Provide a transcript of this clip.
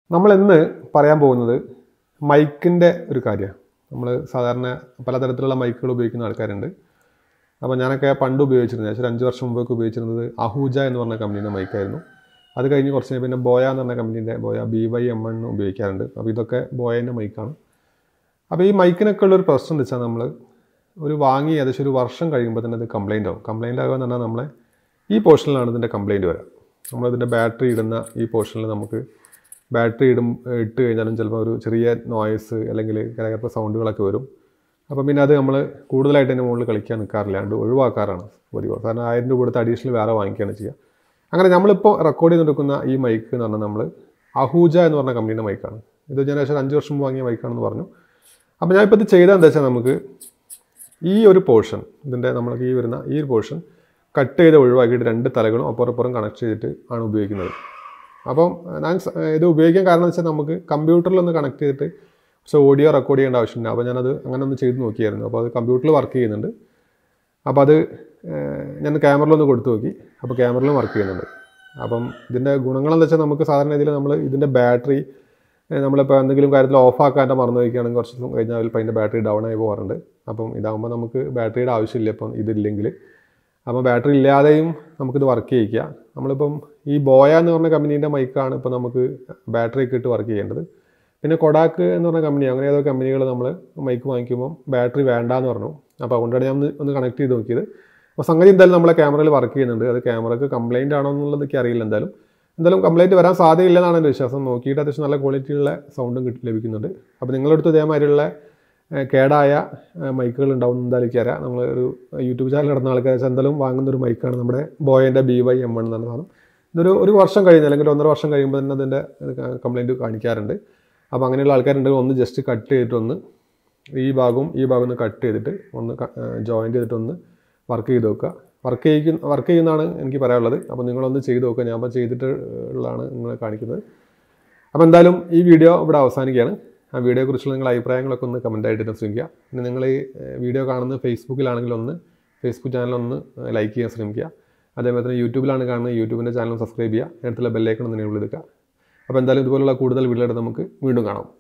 നമ്മൾ ഇന്ന് പറയാൻ പോകുന്നത് മൈക്കിൻ്റെ ഒരു കാര്യമാണ് നമ്മൾ സാധാരണ പലതരത്തിലുള്ള മൈക്കുകൾ ഉപയോഗിക്കുന്ന ആൾക്കാരുണ്ട് അപ്പോൾ ഞാനൊക്കെ പണ്ട് ഉപയോഗിച്ചിരുന്നത് ഏകദേശം ഒരു അഞ്ച് വർഷം മുമ്പൊക്കെ ഉപയോഗിച്ചിരുന്നത് അഹൂജ എന്ന് പറഞ്ഞ കമ്പനീൻ്റെ മൈക്കായിരുന്നു അത് കഴിഞ്ഞ് കുറച്ച് കഴിഞ്ഞ് പിന്നെ ബോയ എന്ന് പറഞ്ഞ കമ്പനീൻ്റെ Boya B Y M N ഉപയോഗിക്കാറുണ്ട് അപ്പോൾ ഇതൊക്കെ ബോയേൻ്റെ മൈക്കാണ് അപ്പോൾ ഈ മൈക്കിനൊക്കെ ഉള്ളൊരു പ്രശ്നം എന്ന് വെച്ചാൽ നമ്മൾ ഒരു വാങ്ങി ഏകദേശം ഒരു വർഷം കഴിയുമ്പോൾ തന്നെ അത് കംപ്ലൈൻ്റ് ആവും കംപ്ലൈൻ്റ് ആകുക എന്ന് പറഞ്ഞാൽ നമ്മളെ ഈ പോർഷനിലാണ് ഇതിൻ്റെ കംപ്ലൈൻറ്റ് വരിക നമ്മളിതിൻ്റെ ബാറ്ററി ഇടുന്ന ഈ പോർഷനിൽ നമുക്ക് ബാറ്ററി ഇടും ഇട്ട് കഴിഞ്ഞാലും ചിലപ്പോൾ ഒരു ചെറിയ നോയ്സ് അല്ലെങ്കിൽ കരകരപ്പ സൗണ്ടുകളൊക്കെ വരും അപ്പം പിന്നെ അത് നമ്മൾ കൂടുതലായിട്ട് അതിൻ്റെ മുകളിൽ കളിക്കാൻ നിൽക്കാറില്ല അത് ഒഴിവാക്കാറാണ് പതിവ് കാരണം ആയിരം രൂപ കൊടുത്ത് അഡീഷണൽ വേറെ വാങ്ങിക്കുകയാണ് ചെയ്യുക അങ്ങനെ നമ്മളിപ്പോൾ റെക്കോർഡ് ചെയ്തെടുക്കുന്ന ഈ മൈക്ക് എന്ന് പറഞ്ഞാൽ നമ്മൾ അഹൂജ എന്ന് പറഞ്ഞ കമ്പനീൻ്റെ മൈക്കാണ് ഇത് ഞാൻ ഏകദേശം അഞ്ച് വർഷം മുമ്പ് വാങ്ങിയ മൈക്കാണെന്ന് പറഞ്ഞു അപ്പോൾ ഞാനിപ്പോൾ ഇത് ചെയ്താൽ എന്താ വെച്ചാൽ നമുക്ക് ഈ ഒരു പോർഷൻ ഇതിൻ്റെ നമ്മൾക്ക് ഈ വരുന്ന ഈ ഒരു പോർഷൻ കട്ട് ചെയ്ത് ഒഴിവാക്കിയിട്ട് രണ്ട് തലകളും അപ്പുറപ്പുറം കണക്ട് ചെയ്തിട്ട് ആണ് ഉപയോഗിക്കുന്നത് അപ്പം ഞാൻ സ- ഇത് ഉപയോഗിക്കാൻ കാരണം എന്ന് വെച്ചാൽ നമുക്ക് കമ്പ്യൂട്ടറിലൊന്ന് കണക്ട് ചെയ്തിട്ട് പക്ഷേ ഓഡിയോ റെക്കോർഡ് ചെയ്യേണ്ട ആവശ്യമില്ല അപ്പോൾ ഞാനത് അങ്ങനെ ഒന്ന് ചെയ്ത് നോക്കിയായിരുന്നു അപ്പോൾ അത് കമ്പ്യൂട്ടറിൽ വർക്ക് ചെയ്യുന്നുണ്ട് അപ്പോൾ അത് ഏഹ്, ഞാൻ ക്യാമറയിലൊന്ന് കൊടുത്തു നോക്കി അപ്പോൾ ക്യാമറയിലും വർക്ക് ചെയ്യുന്നുണ്ട് അപ്പം ഇതിൻ്റെ ഗുണങ്ങളെന്ന് വെച്ചാൽ നമുക്ക് സാധാരണ ഇതിൽ നമ്മൾ ഇതിൻ്റെ ബാറ്ററി നമ്മളിപ്പോൾ എന്തെങ്കിലും കാര്യത്തിൽ ഓഫാക്കാൻ്റെ മറന്നു വയ്ക്കുകയാണെങ്കിൽ കുറച്ച് ദിവസം കഴിഞ്ഞാൽ ചിലപ്പോൾ അതിൻ്റെ ബാറ്ററി ഡൗൺ ആയി പോകാറുണ്ട് അപ്പം ഇതാകുമ്പോൾ നമുക്ക് ബാറ്ററിയുടെ ആവശ്യമില്ല ഇപ്പം ഇതില്ലെങ്കിൽ അപ്പോൾ ബാറ്ററി ഇല്ലാതെയും നമുക്കിത് വർക്ക് ചെയ്യിക്കുക നമ്മളിപ്പം ഈ ബോയ എന്ന് പറഞ്ഞ കമ്പനീൻ്റെ മൈക്കാണ് ഇപ്പോൾ നമുക്ക് ബാറ്ററി ഒക്കെ ഇട്ട് വർക്ക് ചെയ്യേണ്ടത് പിന്നെ കൊടാക്ക് എന്ന് പറഞ്ഞ കമ്പനി അങ്ങനെ ഏതോ കമ്പനികൾ നമ്മൾ മൈക്ക് വാങ്ങിക്കുമ്പോൾ ബാറ്ററി വേണ്ടാന്ന് പറഞ്ഞു അപ്പോൾ അതുകൊണ്ടാണ് ഞാൻ ഒന്ന് ഒന്ന് കണക്ട് ചെയ്ത് നോക്കിയത് അപ്പോൾ സംഗതി എന്തായാലും നമ്മളെ ക്യാമറയിൽ വർക്ക് ചെയ്യുന്നുണ്ട് അത് ക്യാമറക്ക് കംപ്ലൈൻ്റ് ആണോ എന്നുള്ളത് എനിക്ക് അറിയില്ല എന്തായാലും എന്തായാലും കംപ്ലൈൻറ്റ് വരാൻ സാധ്യതയില്ലെന്നാണ് എൻ്റെ വിശ്വാസം നോക്കിയിട്ട് അത്യാവശ്യം നല്ല ക്വാളിറ്റിയുള്ള സൗണ്ടും കിട്ടി ലഭിക്കുന്നുണ്ട് അപ്പോൾ നിങ്ങളുടെ അടുത്ത് ഇതേമാതിരിയുള്ള ഏഹ്, കേടായ ഏഹ്, മൈക്കുകൾ ഉണ്ടാവും എന്ന് എന്തായാലും എനിക്കറിയാം നമ്മൾ ഒരു യൂട്യൂബ് ചാനൽ നടന്ന ആൾക്കാർ വെച്ചാൽ എന്തായാലും വാങ്ങുന്ന ഒരു മൈക്കാണ് നമ്മുടെ ബോയൻ്റെ ബി വൈ എം വൺ എന്ന് പറഞ്ഞ സാധനം ഇതൊരു ഒരു വർഷം കഴിഞ്ഞ് അല്ലെങ്കിൽ ഒരു ഒന്നര വർഷം കഴിയുമ്പോൾ തന്നെ അതിൻ്റെ കംപ്ലൈൻറ്റ് കാണിക്കാറുണ്ട് അപ്പോൾ അങ്ങനെയുള്ള ആൾക്കാരുണ്ടെങ്കിൽ ഒന്ന് ജസ്റ്റ് കട്ട് ചെയ്തിട്ടൊന്ന് ഈ ഭാഗവും ഈ ഭാഗവും ഒന്ന് കട്ട് ചെയ്തിട്ട് ഒന്ന് ജോയിൻറ്റ് ചെയ്തിട്ടൊന്ന് വർക്ക് ചെയ്ത് നോക്കുക വർക്ക് ചെയ്യിക്കുന്ന വർക്ക് ചെയ്യുന്നതാണ് എനിക്ക് പറയാനുള്ളത് അപ്പോൾ നിങ്ങളൊന്ന് ചെയ്ത് നോക്കുക ഞാൻ അപ്പോൾ ചെയ്തിട്ട് ഉള്ളതാണ് നിങ്ങളെ കാണിക്കുന്നത് അപ്പോൾ എന്തായാലും ഈ വീഡിയോ ഇവിടെ അവസാനിക്കുകയാണ് ആ വീഡിയോയെക്കുറിച്ചുള്ള നിങ്ങളുടെ അഭിപ്രായങ്ങളൊക്കെ ഒന്ന് കമൻ്റ് ആയിട്ട് ശ്രമിക്കുക പിന്നെ നിങ്ങൾ ഈ ഏഹ്, വീഡിയോ കാണുന്നത് ഫേസ്ബുക്കിലാണെങ്കിൽ ഒന്ന് ഫേസ്ബുക്ക് ചാനൽ ഒന്ന് ലൈക്ക് ചെയ്യാൻ ശ്രമിക്കുക അതേപോലെ തന്നെ യൂട്യൂബിലാണ് കാണുന്നത് യൂട്യൂബിൻ്റെ ചാനൽ സബ്സ്ക്രൈബ് ചെയ്യുക അടുത്തുള്ള ബെല്ലൈക്കൺ ഒന്ന് എനേബിൾ എടുക്കുക അപ്പോൾ എന്തായാലും ഇതുപോലുള്ള കൂടുതൽ വീഡിയോ നമുക്ക് വീണ്ടും കാണാം